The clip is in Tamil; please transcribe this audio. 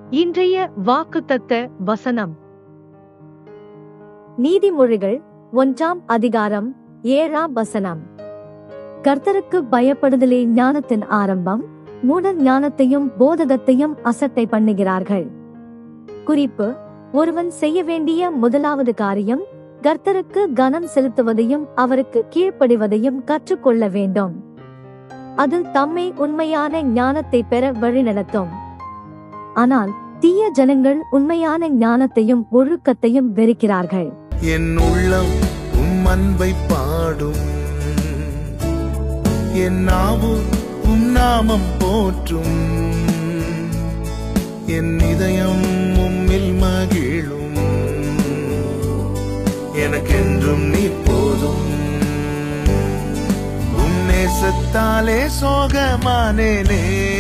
இன்றைய வாக்குத்தத்த வசனம் நீதிமொழிகள் ஒன்றாம் அதிகாரம் ஏழாம் வசனம் கர்த்தருக்கு பயப்படுதலே ஞானத்தின் ஆரம்பம் மூடர் ஞானத்தையும் போதகத்தையும் அசட்டை பண்ணுகிறார்கள் குறிப்பு ஒருவன் செய்ய வேண்டிய முதலாவது காரியம் கர்த்தருக்கு கனம் செலுத்துவதையும் அவருக்கு கீழ்ப்படிவதையும் கற்றுக்கொள்ள வேண்டும் அது தம்மை உண்மையான ஞானத்தை பெற வழிநடத்தும் ஆனால் தீய ஜனங்கள் உண்மையான ஞானத்தையும் ஒழுக்கத்தையும் வெறுக்கிறார்கள் என் உள்ளம் உம் அன்பை பாடும் என் நாவு உம் நாமம் போற்றும் என் இதயம் உம்மில் மகிழும் எனக்கென்றும் நீ போதும் உம் நேசத்தாலே சோகமானேனே